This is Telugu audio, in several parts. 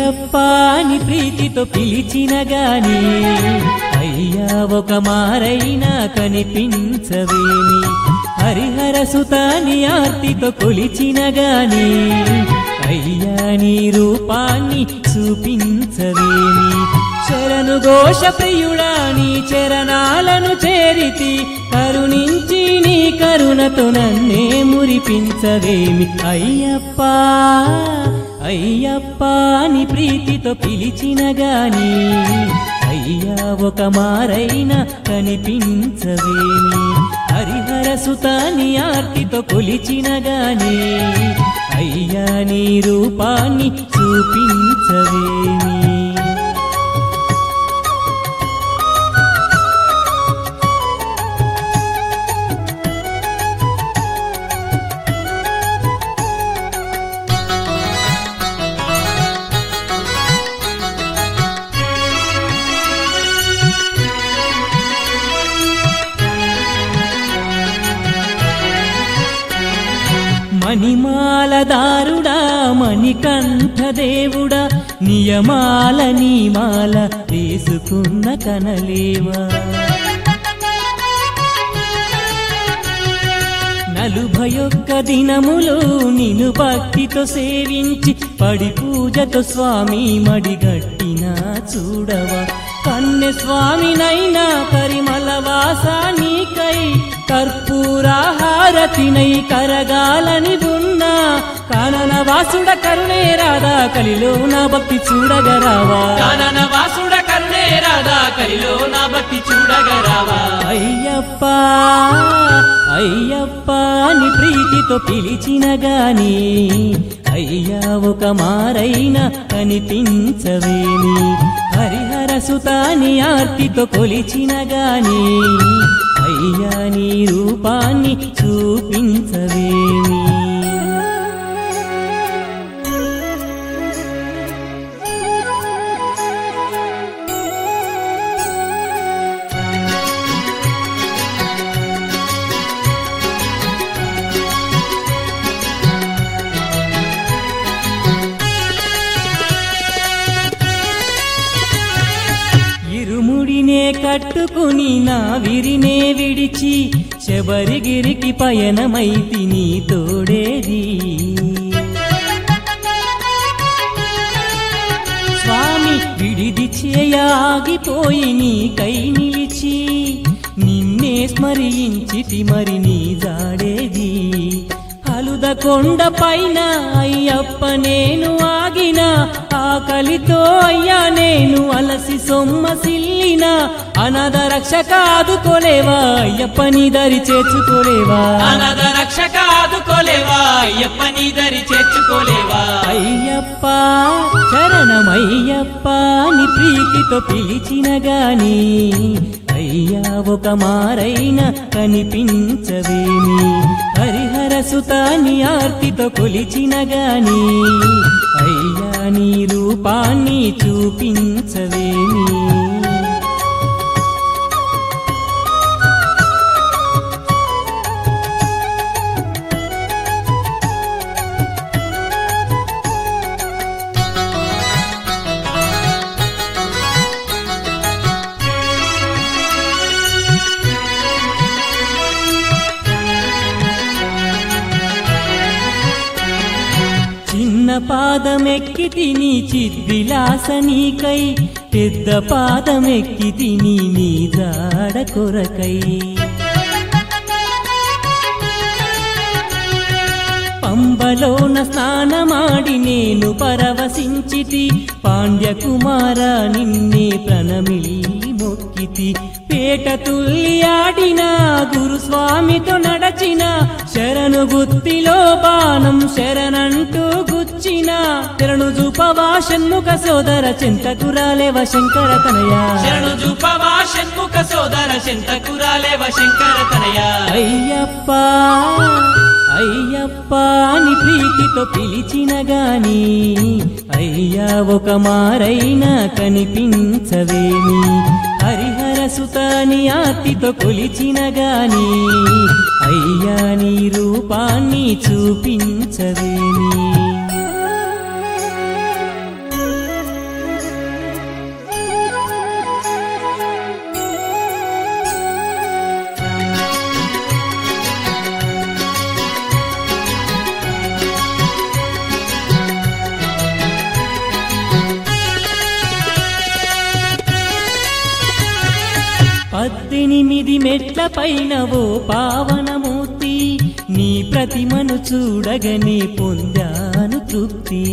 అయ్యప్ప అని ప్రీతితో పిలిచిన గాని అయ్యా ఒక మారైనా కనిపించవేమి హరిహర సుతాని ఆర్తితో కొలిచిన గాని అయ్యా నీ రూపాన్ని చూపించవేమి శరణు ఘోష ప్రియుడా నీ చరణాలను చేరితి కరుణించి నీ కరుణతో నన్నే మురిపించవేమి అయ్యప్ప అయ్యప్ప అని ప్రీతితో పిలిచిన గాని అయ్యా ఒక మారైనా కనిపించవేమి హరిహర సుతాని ఆర్తితో కొలిచిన గాని అయ్యా నీ రూపాన్ని చూపించవేమి మణిమాలదారుడా మణికంఠ దేవుడా నియమాల నీమాల తీసుకున్న కనలేవా నలుభయొక్క దినములు నిన్ను భక్తితో సేవించి పడి పూజతో స్వామి మడిగట్టిన చూడవా కన్నె స్వామినైనా పరిమళ వాసానికై కర్పూరాహారతినై కరగాలని ఉన్నా కానన వాసుడ కరుణే రాధా కలిలో నా భక్తి చూడగరావా కానన వాసుడ కరుణే రాధా కలిలో నా భక్తి చూడగరావా అయ్యప్ప అయ్యప్ప అని ప్రీతితో పిలిచిన గాని అయ్యా ఒక మారైనా కనిపించవేమి హరిహర సుతాని ఆర్తితో కొలిచిన గాని అయ్యా నీ రూపాన్ని చూపించవేమి ఇరుముడినే కట్టుకుని నా విరినే విడిచి శబరిగిరికి పయనమైతి నీ తోడేది స్వామి విడిది చేయగిపోయి నీ కై నిలిచి నిన్నే స్మరించితి మరి నీ జాడేది అలుద కొండ పైన అయ్యప్ప నేను ఆగిన ఆకలితో అయ్యా నేను అలసి సొమ్మసిల్లిన అనాథ రక్షక ఆదుకోలేవా అయ్యప్ప నీ దరి చేర్చుకోలేవా అనాథ రక్షక ఆదుకోలేవా అయ్యప్ప నీ దరి చేర్చుకోలేవా అయ్యప్ప శరణమయ్యప్ప అని ప్రీతితో పిలిచిన గాని అయ్యా ఒక మారైనా కనిపించవేమి హరిహర సుతాని ఆర్తితో కొలిచిన గాని అయ్యా నీ రూపాన్ని చూపించవేమి చిన్న పాదమెక్కి తిని చిద్విలాస నీకై పెద్ద పాదమెక్కి తిని నీ జాడ కొరకై పంబలోన స్నానమాడి నేను పరవశించితి పాండ్యకుమార నిన్నే ప్రణమిల్లి మొక్కితి పేట తుల్లి ఆడిన గురుస్వామితో నడచిన శరణు గుత్తిలో బాణం శరణంటూ గుచ్చిన శరణు జూపవా షణ్ముఖ సోదర చింతకురాలేవ శంకర కనయ శరణు జూపవా షణ్ముఖ సోదర శంతకురాలేవ శంకర తనయ అయ్యప్ప అయ్యప్ప అని ప్రీతితో పిలిచిన గాని అయ్యా ఒక మారైనా కనిపించవేమి హరిహర సుతాని ఆర్తితో కొలిచిన గాని అయ్యా నీ రూపాన్ని చూపించవేమి పద్దెనిమిది మెట్ల పైన ఓ పావనమూర్తి నీ ప్రతిమను చూడగనే పొందాను తృప్తి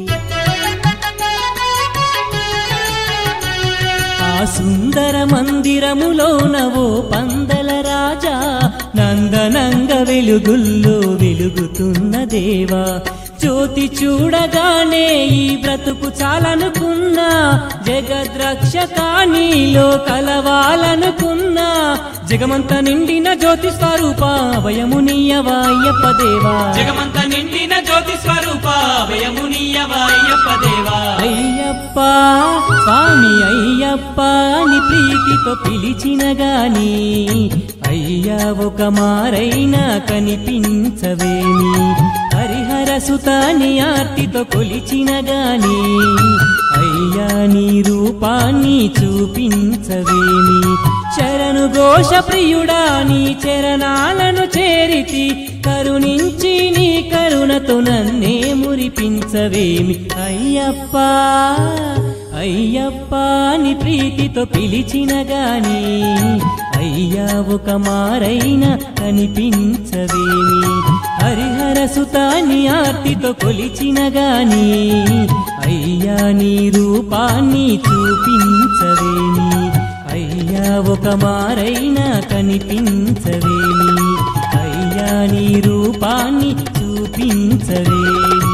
ఆ సుందర మందిరములోన ఓ పందల రాజా నందనంగ వెలుగుల్లో వెలుగుతున్న దేవా జ్యోతి చూడగానే ఈ బ్రతుకు చాలనుకున్నా జగద్రక్షకా నీలో కలవాలనుకున్నా జగమంత నిండిన జ్యోతి స్వరూప భయము నీయవాయ్యప్ప దేవా జగమంత నిండిన జ్యోతి స్వరూప భయమునీయవాయ్యప్ప దేవా అయ్యప్ప స్వామి అయ్యప్ప అని ప్రీతితో పిలిచిన గాని అయ్యా ఒక మారైనా కనిపించవేమి హరిహర సుతాని ఆర్తితో కొలిచిన గాని అయ్యా నీ రూపాన్ని చూపించవేమి శరణు ఘోష ప్రియుడా నీ చరణాలను చేరితి కరుణించి నీ కరుణతో నన్నే మురిపించవేమి అయ్యప్ప అయ్యప్ప అని ప్రీతితో పిలిచిన గాని అయ్యా ఒక మారైనా కనిపించవేమి హరిహర సుతాని ఆర్తితో కొలిచిన గాని అయ్యా నీ రూపాన్ని చూపించవేమి అయ్యా ఒక మారైనా కనిపించవేమి అయ్యా నీ రూపాన్ని చూపించవేమి